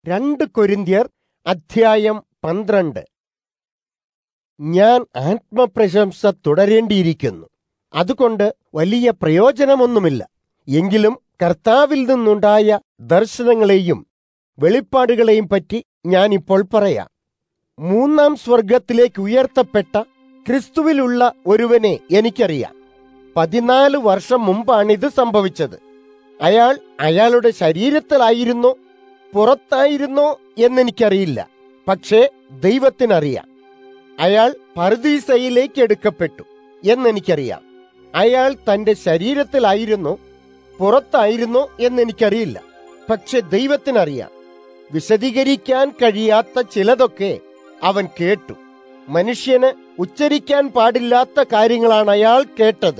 രണ്ട് കൊരിന്ത്യർ അധ്യായം പന്ത്രണ്ട് ഞാൻ ആത്മപ്രശംസ തുടരേണ്ടിയിരിക്കുന്നു അതുകൊണ്ട് വലിയ പ്രയോജനമൊന്നുമില്ല എങ്കിലും കർത്താവിൽ നിന്നുണ്ടായ ദർശനങ്ങളെയും വെളിപ്പാടുകളെയും പറ്റി ഞാനിപ്പോൾ പറയാം മൂന്നാം സ്വർഗത്തിലേക്ക് ഉയർത്തപ്പെട്ട ക്രിസ്തുവിലുള്ള ഒരുവനെ എനിക്കറിയാം പതിനാല് വർഷം മുമ്പാണിത് സംഭവിച്ചത് അയാൾ അയാളുടെ ശരീരത്തിലായിരുന്നോ പുറത്തായിരുന്നോ എന്നെനിക്കറിയില്ല പക്ഷേ ദൈവത്തിനറിയാം അയാൾ പർദീസയിലേക്ക് എടുക്കപ്പെട്ടു എന്നെനിക്കറിയാം അയാൾ തന്റെ ശരീരത്തിലായിരുന്നോ പുറത്തായിരുന്നോ എന്നെനിക്കറിയില്ല പക്ഷെ ദൈവത്തിനറിയാം വിശദീകരിക്കാൻ കഴിയാത്ത ചിലതൊക്കെ അവൻ കേട്ടു മനുഷ്യന് ഉച്ചരിക്കാൻ പാടില്ലാത്ത കാര്യങ്ങളാണ് അയാൾ കേട്ടത്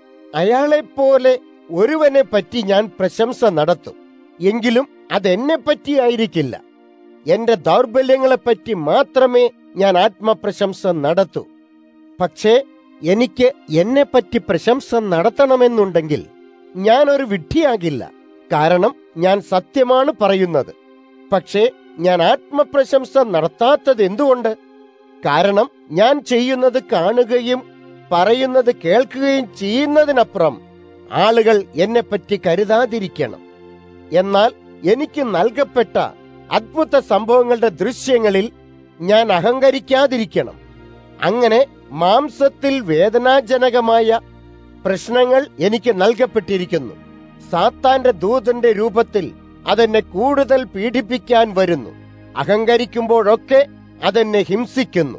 അയാളെപ്പോലെ ഒരുവനെ പറ്റി ഞാൻ പ്രശംസ നടത്തും എങ്കിലും അതെന്നെ പറ്റിയായിരിക്കില്ല എന്റെ ദൗർബല്യങ്ങളെപ്പറ്റി മാത്രമേ ഞാൻ ആത്മപ്രശംസ നടത്തൂ പക്ഷേ എനിക്ക് എന്നെപ്പറ്റി പ്രശംസ നടത്തണമെന്നുണ്ടെങ്കിൽ ഞാൻ ഒരു വിഡ്ഢിയാകില്ല കാരണം ഞാൻ സത്യമാണ് പറയുന്നത് പക്ഷേ ഞാൻ ആത്മപ്രശംസ നടത്താത്തത് എന്തുകൊണ്ട് കാരണം ഞാൻ ചെയ്യുന്നത് കാണുകയും പറയുന്നത് കേൾക്കുകയും ചെയ്യുന്നതിനപ്പുറം ആളുകൾ എന്നെപ്പറ്റി കരുതാതിരിക്കണം എന്നാൽ എനിക്ക് നൽകപ്പെട്ട അദ്ഭുത സംഭവങ്ങളുടെ ദൃശ്യങ്ങളിൽ ഞാൻ അഹങ്കരിക്കാതിരിക്കണം അങ്ങനെ മാംസത്തിൽ വേദനാജനകമായ പ്രശ്നങ്ങൾ എനിക്ക് നൽകപ്പെട്ടിരിക്കുന്നു സാത്താന്റെ ദൂതന്റെ രൂപത്തിൽ അതെന്നെ കൂടുതൽ പീഡിപ്പിക്കാൻ വരുന്നു അഹങ്കരിക്കുമ്പോഴൊക്കെ അതെന്നെ ഹിംസിക്കുന്നു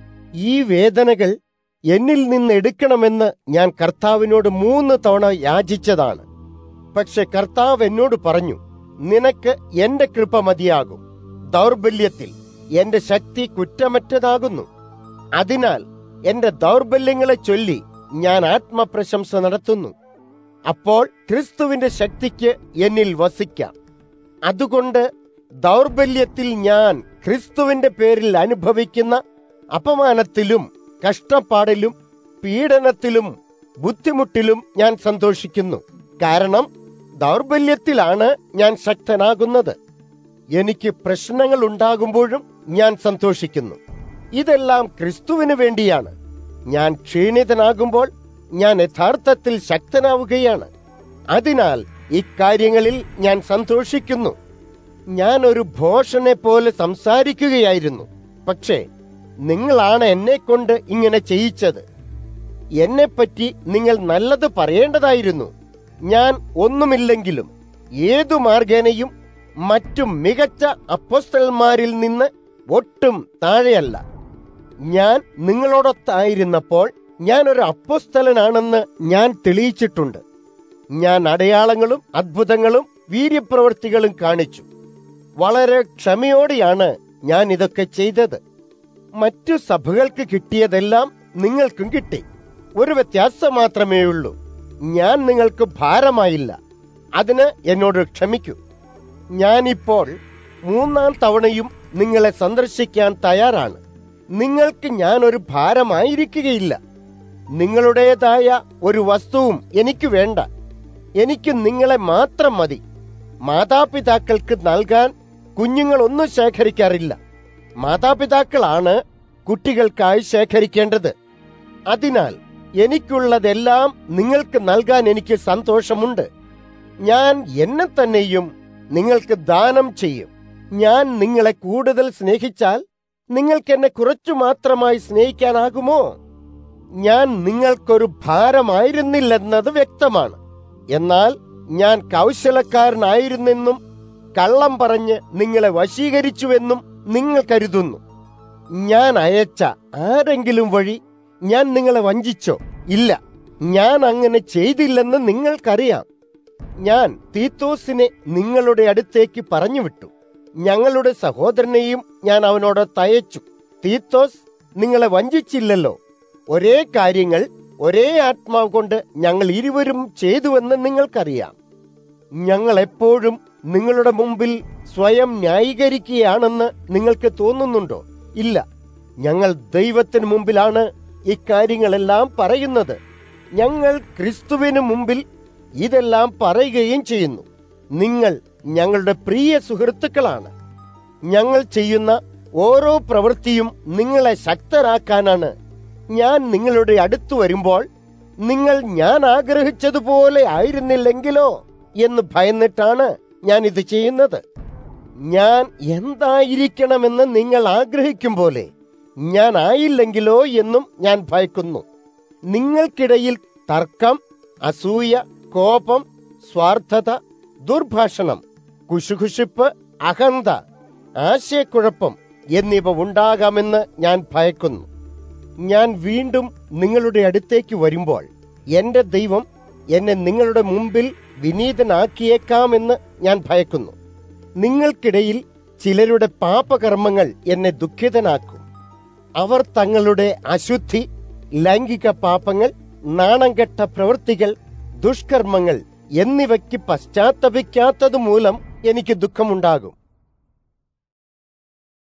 ഈ വേദനകൾ എന്നിൽ നിന്ന് എടുക്കണമെന്ന് ഞാൻ കർത്താവിനോട് മൂന്ന് തവണ യാചിച്ചതാണ് പക്ഷെ കർത്താവ് എന്നോട് പറഞ്ഞു നിനക്ക് എന്റെ കൃപ മതിയാകും ദൗർബല്യത്തിൽ എന്റെ ശക്തി കുറ്റമറ്റതാകുന്നു അതിനാൽ എന്റെ ദൗർബല്യങ്ങളെ ചൊല്ലി ഞാൻ ആത്മപ്രശംസ നടത്തുന്നു അപ്പോൾ ക്രിസ്തുവിന്റെ ശക്തിക്ക് എന്നിൽ വസിക്കാം അതുകൊണ്ട് ദൗർബല്യത്തിൽ ഞാൻ ക്രിസ്തുവിന്റെ പേരിൽ അനുഭവിക്കുന്ന അപമാനത്തിലും കഷ്ടപ്പാടിലും പീഡനത്തിലും ബുദ്ധിമുട്ടിലും ഞാൻ സന്തോഷിക്കുന്നു കാരണം ദൗർബല്യത്തിലാണ് ഞാൻ ശക്തനാകുന്നത് എനിക്ക് പ്രശ്നങ്ങൾ ഉണ്ടാകുമ്പോഴും ഞാൻ സന്തോഷിക്കുന്നു ഇതെല്ലാം ക്രിസ്തുവിന് വേണ്ടിയാണ് ഞാൻ ക്ഷീണിതനാകുമ്പോൾ ഞാൻ യഥാർത്ഥത്തിൽ ശക്തനാവുകയാണ് അതിനാൽ ഇക്കാര്യങ്ങളിൽ ഞാൻ സന്തോഷിക്കുന്നു ഞാൻ ഒരു ഭോഷനെ പോലെ സംസാരിക്കുകയായിരുന്നു പക്ഷേ നിങ്ങളാണ് എന്നെ കൊണ്ട് ഇങ്ങനെ ചെയ്യിച്ചത് എന്നെപ്പറ്റി നിങ്ങൾ നല്ലത് പറയേണ്ടതായിരുന്നു ഞാൻ ഒന്നുമില്ലെങ്കിലും ഏതു മാർഗേനയും മറ്റു മികച്ച അപ്പോസ്തലന്മാരിൽ നിന്ന് ഒട്ടും താഴെയല്ല ഞാൻ നിങ്ങളോടൊത്തായിരുന്നപ്പോൾ ഞാൻ ഒരു അപ്പോസ്തലനാണെന്ന് ഞാൻ തെളിയിച്ചിട്ടുണ്ട് ഞാൻ അടയാളങ്ങളും അത്ഭുതങ്ങളും വീര്യപ്രവൃത്തികളും കാണിച്ചു വളരെ ക്ഷമയോടെയാണ് ഞാൻ ഇതൊക്കെ ചെയ്തത് മറ്റു സഭകൾക്ക് കിട്ടിയതെല്ലാം നിങ്ങൾക്കും കിട്ടി ഒരു വ്യത്യാസം മാത്രമേ ഉള്ളൂ ഞാൻ നിങ്ങൾക്ക് ഭാരമായില്ല അതിന് എന്നോട് ക്ഷമിക്കൂ ഞാനിപ്പോൾ മൂന്നാം തവണയും നിങ്ങളെ സന്ദർശിക്കാൻ തയ്യാറാണ് നിങ്ങൾക്ക് ഞാൻ ഒരു ഭാരമായിരിക്കുകയില്ല നിങ്ങളുടേതായ ഒരു വസ്തുവും എനിക്ക് വേണ്ട എനിക്ക് നിങ്ങളെ മാത്രം മതി മാതാപിതാക്കൾക്ക് നൽകാൻ കുഞ്ഞുങ്ങളൊന്നും ശേഖരിക്കാറില്ല മാതാപിതാക്കളാണ് കുട്ടികൾക്കായി ശേഖരിക്കേണ്ടത് അതിനാൽ എനിക്കുള്ളതെല്ലാം നിങ്ങൾക്ക് നൽകാൻ എനിക്ക് സന്തോഷമുണ്ട് ഞാൻ എന്നെ തന്നെയും നിങ്ങൾക്ക് ദാനം ചെയ്യും ഞാൻ നിങ്ങളെ കൂടുതൽ സ്നേഹിച്ചാൽ നിങ്ങൾക്ക് എന്നെ കുറച്ചു മാത്രമായി സ്നേഹിക്കാനാകുമോ ഞാൻ നിങ്ങൾക്കൊരു ഭാരമായിരുന്നില്ലെന്നത് വ്യക്തമാണ് എന്നാൽ ഞാൻ കൗശലക്കാരനായിരുന്നെന്നും കള്ളം പറഞ്ഞ് നിങ്ങളെ വശീകരിച്ചുവെന്നും നിങ്ങൾ കരുതുന്നു ഞാൻ അയച്ച ആരെങ്കിലും വഴി ഞാൻ നിങ്ങളെ വഞ്ചിച്ചോ ഇല്ല ഞാൻ അങ്ങനെ ചെയ്തില്ലെന്ന് നിങ്ങൾക്കറിയാം ഞാൻ തീത്തോസിനെ നിങ്ങളുടെ അടുത്തേക്ക് പറഞ്ഞു വിട്ടു ഞങ്ങളുടെ സഹോദരനെയും ഞാൻ അവനോട് തയച്ചു തീത്തോസ് നിങ്ങളെ വഞ്ചിച്ചില്ലല്ലോ ഒരേ കാര്യങ്ങൾ ഒരേ ആത്മാവ് കൊണ്ട് ഞങ്ങൾ ഇരുവരും ചെയ്തുവെന്ന് നിങ്ങൾക്കറിയാം ഞങ്ങൾ എപ്പോഴും നിങ്ങളുടെ മുമ്പിൽ സ്വയം ന്യായീകരിക്കുകയാണെന്ന് നിങ്ങൾക്ക് തോന്നുന്നുണ്ടോ ഇല്ല ഞങ്ങൾ ദൈവത്തിന് മുമ്പിലാണ് ഇക്കാര്യങ്ങളെല്ലാം പറയുന്നത് ഞങ്ങൾ ക്രിസ്തുവിന് മുമ്പിൽ ഇതെല്ലാം പറയുകയും ചെയ്യുന്നു നിങ്ങൾ ഞങ്ങളുടെ പ്രിയ സുഹൃത്തുക്കളാണ് ഞങ്ങൾ ചെയ്യുന്ന ഓരോ പ്രവൃത്തിയും നിങ്ങളെ ശക്തരാക്കാനാണ് ഞാൻ നിങ്ങളുടെ അടുത്ത് വരുമ്പോൾ നിങ്ങൾ ഞാൻ ആഗ്രഹിച്ചതുപോലെ ആയിരുന്നില്ലെങ്കിലോ എന്ന് ഭയന്നിട്ടാണ് ഞാൻ ഇത് ചെയ്യുന്നത് ഞാൻ എന്തായിരിക്കണമെന്ന് നിങ്ങൾ ആഗ്രഹിക്കും പോലെ ഞാൻ ആയില്ലെങ്കിലോ എന്നും ഞാൻ ഭയക്കുന്നു നിങ്ങൾക്കിടയിൽ തർക്കം അസൂയ കോപം സ്വാർത്ഥത ദുർഭാഷണം കുശുകുശുപ്പ് അഹന്ത ആശയക്കുഴപ്പം എന്നിവ ഉണ്ടാകാമെന്ന് ഞാൻ ഭയക്കുന്നു ഞാൻ വീണ്ടും നിങ്ങളുടെ അടുത്തേക്ക് വരുമ്പോൾ എന്റെ ദൈവം എന്നെ നിങ്ങളുടെ മുമ്പിൽ വിനീതനാക്കിയേക്കാമെന്ന് ഞാൻ ഭയക്കുന്നു നിങ്ങൾക്കിടയിൽ ചിലരുടെ പാപകർമ്മങ്ങൾ എന്നെ ദുഃഖിതനാക്കും അവർ തങ്ങളുടെ അശുദ്ധി ലൈംഗിക പാപങ്ങൾ നാണംകെട്ട പ്രവൃത്തികൾ ദുഷ്കർമ്മങ്ങൾ എന്നിവയ്ക്ക് പശ്ചാത്തപിക്കാത്തത് മൂലം എനിക്ക് ദുഃഖമുണ്ടാകും